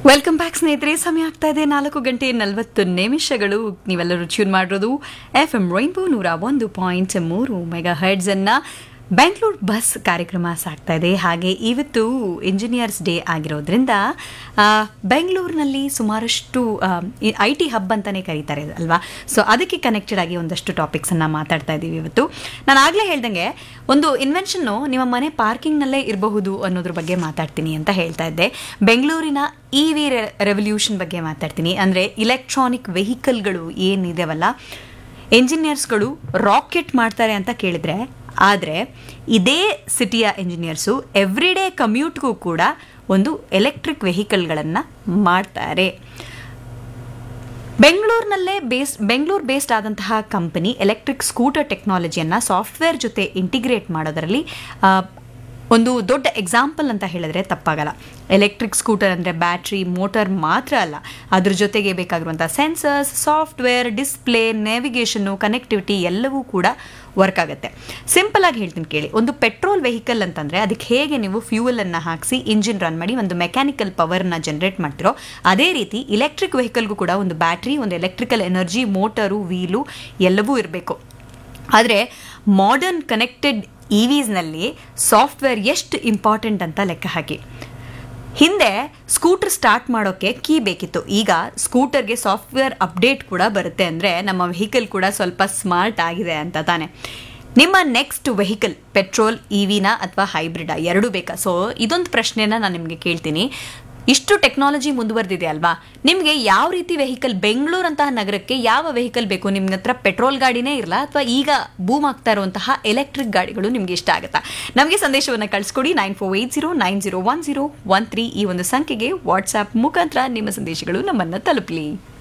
welcome back ಸ್ನೇಹಿತರೆ ಸಮಯ ಆಗ್ತಾ ಇದೆ ನಾಲ್ಕು ಗಂಟೆ ನಲವತ್ತು ನಿಮಿಷಗಳು ನೀವೆಲ್ಲರೂ ಟ್ಯೂನ್ ಮಾಡಿರೋದು ಎಫ್ ಎಂ ರೈನ್ಬೋ ನೂರ ಒಂದು ಪಾಯಿಂಟ್ ಮೂರು ಮೆಗಾ ಹರ್ಡ್ಸ್ ಅನ್ನ ಬೆಂಗಳೂರು ಬಸ್ ಕಾರ್ಯಕ್ರಮ ಸಾಗ್ತಾ ಇದೆ ಹಾಗೆ ಇವತ್ತು ಇಂಜಿನಿಯರ್ಸ್ ಡೇ ಆಗಿರೋದ್ರಿಂದ ಆ, ಬೆಂಗಳೂರಿನಲ್ಲಿ ಸುಮಾರಷ್ಟು ಐ ಟಿ ಹಬ್ ಅಂತಾನೆ ಕರೀತಾರೆ ಅಲ್ವಾ ಸೊ ಅದಕ್ಕೆ ಕನೆಕ್ಟೆಡ್ ಆಗಿ ಒಂದಷ್ಟು ಟಾಪಿಕ್ಸ್ ಅನ್ನ ಮಾತಾಡ್ತಾ ಇದ್ದೀವಿ ಇವತ್ತು ನಾನು ಆಗ್ಲೇ ಹೇಳ್ದಂಗೆ ಒಂದು ಇನ್ವೆನ್ಷನ್ನು ನಿಮ್ಮ ಮನೆ ಪಾರ್ಕಿಂಗ್ನಲ್ಲೇ ಇರಬಹುದು ಅನ್ನೋದ್ರ ಬಗ್ಗೆ ಮಾತಾಡ್ತೀನಿ ಅಂತ ಹೇಳ್ತಾ ಇದ್ದೆ ಬೆಂಗಳೂರಿನ ಇ ವಿ ರೆವಲ್ಯೂಷನ್ ಬಗ್ಗೆ ಮಾತಾಡ್ತೀನಿ ಅಂದರೆ ಇಲೆಕ್ಟ್ರಾನಿಕ್ ವೆಹಿಕಲ್ಗಳು ಏನಿದೆವಲ್ಲ ಎಂಜಿನಿಯರ್ಸ್ಗಳು ರಾಕೆಟ್ ಮಾಡ್ತಾರೆ ಅಂತ ಕೇಳಿದ್ರೆ ಆದರೆ ಇದೇ ಸಿಟಿಯ ಎಂಜಿನಿಯರ್ಸು ಎವ್ರಿಡೇ ಕಮ್ಯೂಟ್ಗೂ ಕೂಡ ಒಂದು ಎಲೆಕ್ಟ್ರಿಕ್ ವೆಹಿಕಲ್ಗಳನ್ನು ಮಾಡ್ತಾರೆ ಬೆಂಗಳೂರಿನಲ್ಲೇ ಬೇಸ್ ಬೆಂಗಳೂರು ಬೇಸ್ಡ್ ಆದಂತಹ ಕಂಪನಿ ಎಲೆಕ್ಟ್ರಿಕ್ ಸ್ಕೂಟರ್ ಟೆಕ್ನಾಲಜಿಯನ್ನು ಸಾಫ್ಟ್ವೇರ್ ಜೊತೆ ಇಂಟಿಗ್ರೇಟ್ ಮಾಡೋದರಲ್ಲಿ ಆ, ಒಂದು ದೊಡ್ಡ ಎಕ್ಸಾಂಪಲ್ ಅಂತ ಹೇಳಿದ್ರೆ ತಪ್ಪಾಗಲ್ಲ ಎಲೆಕ್ಟ್ರಿಕ್ ಸ್ಕೂಟರ್ ಅಂದರೆ ಬ್ಯಾಟ್ರಿ ಮೋಟರ್ ಮಾತ್ರ ಅಲ್ಲ ಅದ್ರ ಜೊತೆಗೆ ಬೇಕಾಗಿರುವಂಥ ಸೆನ್ಸರ್ಸ್ ಸಾಫ್ಟ್ವೇರ್ ಡಿಸ್ಪ್ಲೇ ನೇವಿಗೇಷನ್ನು ಕನೆಕ್ಟಿವಿಟಿ ಎಲ್ಲವೂ ಕೂಡ ವರ್ಕ್ ಆಗುತ್ತೆ ಸಿಂಪಲ್ ಆಗಿ ಹೇಳ್ತೀನಿ ಕೇಳಿ ಒಂದು ಪೆಟ್ರೋಲ್ ವೆಹಿಕಲ್ ಅಂತಂದರೆ ಅದಕ್ಕೆ ಹೇಗೆ ನೀವು ಫ್ಯೂಯಲನ್ನು ಹಾಕಿಸಿ ಇಂಜಿನ್ ರನ್ ಮಾಡಿ ಒಂದು ಮೆಕ್ಯಾನಿಕಲ್ ಪವರ್ನ ಜನರೇಟ್ ಮಾಡ್ತಿರೋ ಅದೇ ರೀತಿ ಇಲೆಕ್ಟ್ರಿಕ್ ವೆಹಿಕಲ್ಗೂ ಕೂಡ ಒಂದು ಬ್ಯಾಟ್ರಿ ಒಂದು ಎಲೆಕ್ಟ್ರಿಕಲ್ ಎನರ್ಜಿ ಮೋಟರು ವೀಲು ಎಲ್ಲವೂ ಇರಬೇಕು ಆದರೆ ಮಾಡರ್ನ್ ಕನೆಕ್ಟೆಡ್ ಇ ವಿಸ್ನಲ್ಲಿ ಸಾಫ್ಟ್ವೇರ್ ಎಷ್ಟು ಇಂಪಾರ್ಟೆಂಟ್ ಅಂತ ಲೆಕ್ಕ ಹಾಕಿ ಹಿಂದೆ ಸ್ಕೂಟರ್ ಸ್ಟಾರ್ಟ್ ಮಾಡೋಕ್ಕೆ ಕೀ ಬೇಕಿತ್ತು ಈಗ ಸ್ಕೂಟರ್ಗೆ ಸಾಫ್ಟ್ವೇರ್ ಅಪ್ಡೇಟ್ ಕೂಡ ಬರುತ್ತೆ ಅಂದರೆ ನಮ್ಮ ವೆಹಿಕಲ್ ಕೂಡ ಸ್ವಲ್ಪ ಸ್ಮಾರ್ಟ್ ಆಗಿದೆ ಅಂತ ತಾನೆ ನಿಮ್ಮ ನೆಕ್ಸ್ಟ್ ವೆಹಿಕಲ್ ಪೆಟ್ರೋಲ್ ಇ ವಿನ ಅಥವಾ ಹೈಬ್ರಿಡಾ ಎರಡೂ ಬೇಕಾ ಸೊ ಇದೊಂದು ಪ್ರಶ್ನೆನ ನಾನು ನಿಮಗೆ ಕೇಳ್ತೀನಿ ಇಷ್ಟು ಟೆಕ್ನಾಲಜಿ ಮುಂದುವರೆದಿದೆ ಅಲ್ವಾ ನಿಮಗೆ ಯಾವ ರೀತಿ ವೆಹಿಕಲ್ ಬೆಂಗಳೂರು ಅಂತಹ ನಗರಕ್ಕೆ ಯಾವ ವೆಹಿಕಲ್ ಬೇಕು ನಿಮ್ಮ ಹತ್ರ ಪೆಟ್ರೋಲ್ ಗಾಡಿನೇ ಇರಲ್ಲ ಅಥವಾ ಈಗ ಬೂಮ್ ಆಗ್ತಾ ಇರುವಂತಹ ಎಲೆಕ್ಟ್ರಿಕ್ ಗಾಡಿಗಳು ನಿಮ್ಗೆ ಇಷ್ಟ ಆಗುತ್ತಾ ನಮಗೆ ಸಂದೇಶವನ್ನು ಕಳಿಸ್ಕೊಡಿ nine four eight zero nine zero one zero one three ಈ ಒಂದು ಸಂಖ್ಯೆಗೆ ವಾಟ್ಸ್ಆ್ಯಪ್ ಮುಖಾಂತರ ನಿಮ್ಮ ಸಂದೇಶಗಳು ನಮ್ಮನ್ನು ತಲುಪಲಿ